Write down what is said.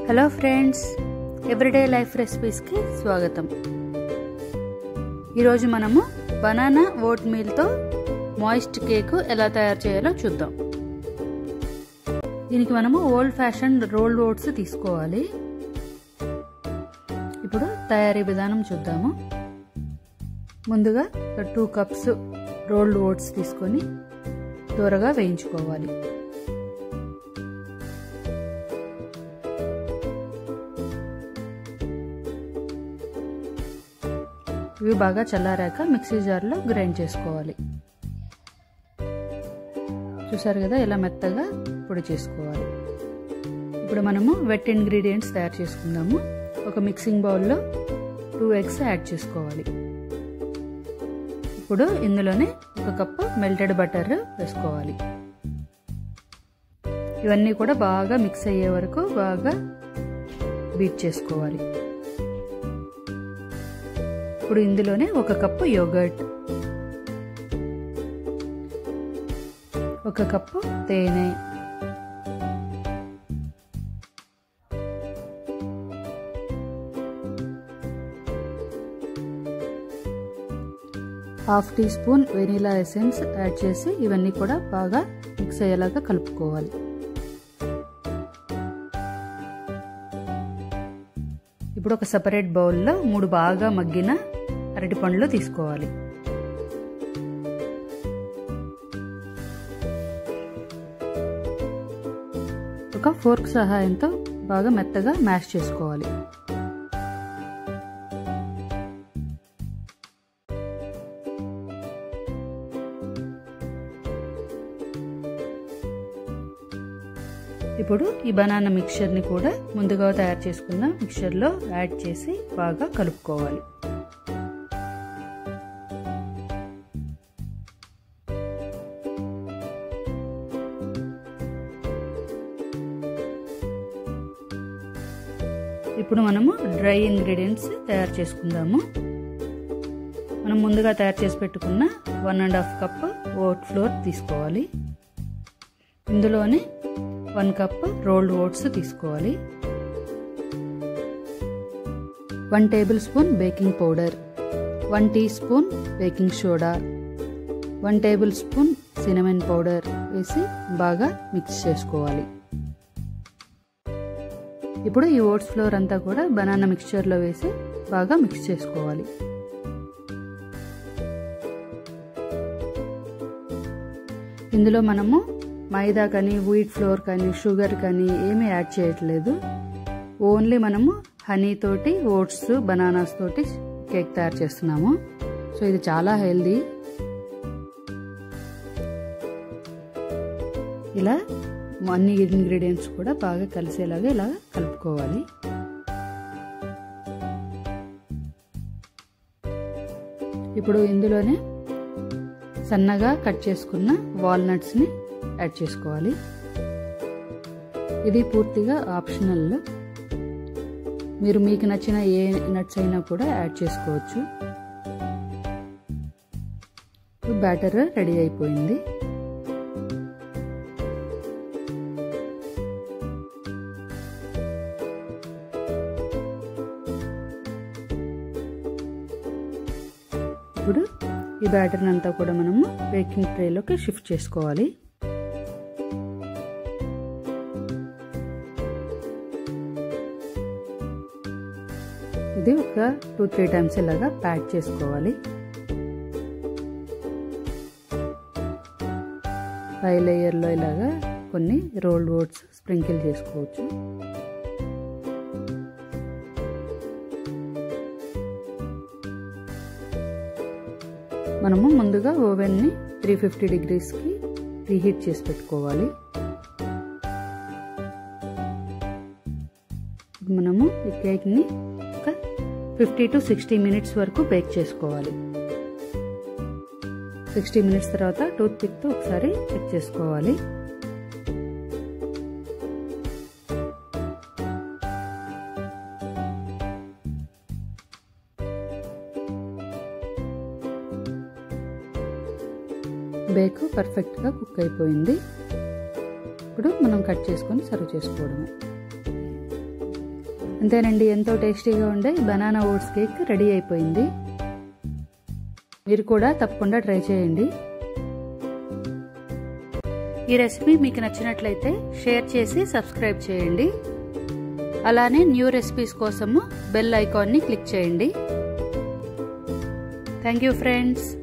hello friends everyday life రెసిపీస్కి స్వాగతం ఈరోజు మనము బనానా ఓట్ మీల్తో మాయిస్ట్ కేక్ ఎలా తయారు చేయాలో చూద్దాం దీనికి మనము ఓల్డ్ ఫ్యాషన్ రోల్డ్ ఓట్స్ తీసుకోవాలి ఇప్పుడు తయారీ విధానం చూద్దాము ముందుగా టూ కప్స్ రోల్డ్ ఓట్స్ తీసుకొని దూరగా వేయించుకోవాలి ఇవి బాగా చల్లారాక మిక్సీ జార్లో గ్రైండ్ చేసుకోవాలి చూసారు కదా ఇలా మెత్తగా పొడి చేసుకోవాలి ఇప్పుడు మనము వెట్ ఇంగ్రీడియంట్స్ తయారు చేసుకుందాము ఒక మిక్సింగ్ బౌల్లో టూ ఎగ్స్ యాడ్ చేసుకోవాలి ఇప్పుడు ఇందులోనే ఒక కప్పు మెల్టెడ్ బటర్ వేసుకోవాలి ఇవన్నీ కూడా బాగా మిక్స్ అయ్యే వరకు బాగా బీట్ చేసుకోవాలి ఇప్పుడు ఇందులోనే ఒక కప్పు యోగర్ట్ ఒక కప్పు తేనె half teaspoon vanilla essence add చేసి ఇవన్నీ కూడా బాగా మిక్స్ అయ్యేలాగా కలుపుకోవాలి ఇప్పుడు ఒక సపరేట్ బౌల్లో మూడు బాగా మగ్గిన అరటి పండ్లు తీసుకోవాలి ఒక ఫోర్క్ సహాయంతో బాగా మెత్తగా మ్యాష్ చేసుకోవాలి ఇప్పుడు ఈ బనానా మిక్చర్ని కూడా ముందుగా తయారు చేసుకున్న మిక్చర్లో యాడ్ చేసి బాగా కలుపుకోవాలి ఇప్పుడు మనము డ్రై ఇంగ్రీడియంట్స్ తయారు చేసుకుందాము మనం ముందుగా తయారు చేసి పెట్టుకున్న one and half cup oat flour తీసుకోవాలి ఇందులోనే వన్ కప్ రోల్డ్ ఓట్స్ తీసుకోవాలి one tablespoon baking powder one teaspoon baking soda one tablespoon cinnamon powder వేసి బాగా మిక్స్ చేసుకోవాలి ఇప్పుడు ఈ ఓట్స్ ఫ్లోర్ అంతా కూడా బనానా మిక్చర్లో వేసి బాగా మిక్స్ చేసుకోవాలి ఇందులో మనము మైదా కానీ వీట్ ఫ్లోర్ కానీ షుగర్ కానీ ఏమీ యాడ్ చేయట్లేదు ఓన్లీ మనము హనీ తోటి ఓట్స్ బనానాస్ తోటి కేక్ తయారు చేస్తున్నాము సో ఇది చాలా హెల్దీ ఇలా అన్ని ఇంగ్రీడియంట్స్ కూడా బాగా కలిసేలాగా ఇలా కలుపుకోవాలి ఇప్పుడు ఇందులోనే సన్నగా కట్ చేసుకున్న వాల్నట్స్ని యాడ్ చేసుకోవాలి ఇది పూర్తిగా ఆప్షనల్ మీరు మీకు నచ్చిన ఏ నట్స్ అయినా కూడా యాడ్ చేసుకోవచ్చు బ్యాటర్ రెడీ అయిపోయింది ఇప్పుడు ఈ బ్యాటర్ని అంతా కూడా మనము బేకింగ్ ట్రేలోకి షిఫ్ట్ చేసుకోవాలి ఇది ఒక టూ త్రీ టైమ్స్ ఇలాగా ప్యాక్ చేసుకోవాలి పై లేయర్లో ఇలాగా కొన్ని రోల్డ్ ఓట్స్ స్ప్రింకిల్ చేసుకోవచ్చు మనము ముందుగా ఓవెన్ని త్రీ ఫిఫ్టీ డిగ్రీస్కి ప్రీహీట్ చేసి పెట్టుకోవాలి మనము ఈ కేక్ని ఒక ఫిఫ్టీ టు సిక్స్టీ మినిట్స్ వరకు బేక్ చేసుకోవాలి సిక్స్టీ మినిట్స్ తర్వాత టూత్ పిక్తో ఒకసారి చెక్ చేసుకోవాలి బేక్ పర్ఫెక్ట్గా కుక్ అయిపోయింది ఇప్పుడు మనం కట్ చేసుకొని సర్వ్ చేసుకోవడమే అంతేనండి ఎంతో టేస్టీగా ఉండే బనానా ఓట్స్ కేక్ రెడీ అయిపోయింది మీరు కూడా తప్పకుండా ట్రై చేయండి ఈ రెసిపీ మీకు నచ్చినట్లయితే షేర్ చేసి సబ్స్క్రైబ్ చేయండి అలానే న్యూ రెసిపీస్ కోసము బెల్ ఐకాన్ని క్లిక్ చేయండి థ్యాంక్ యూ ఫ్రెండ్స్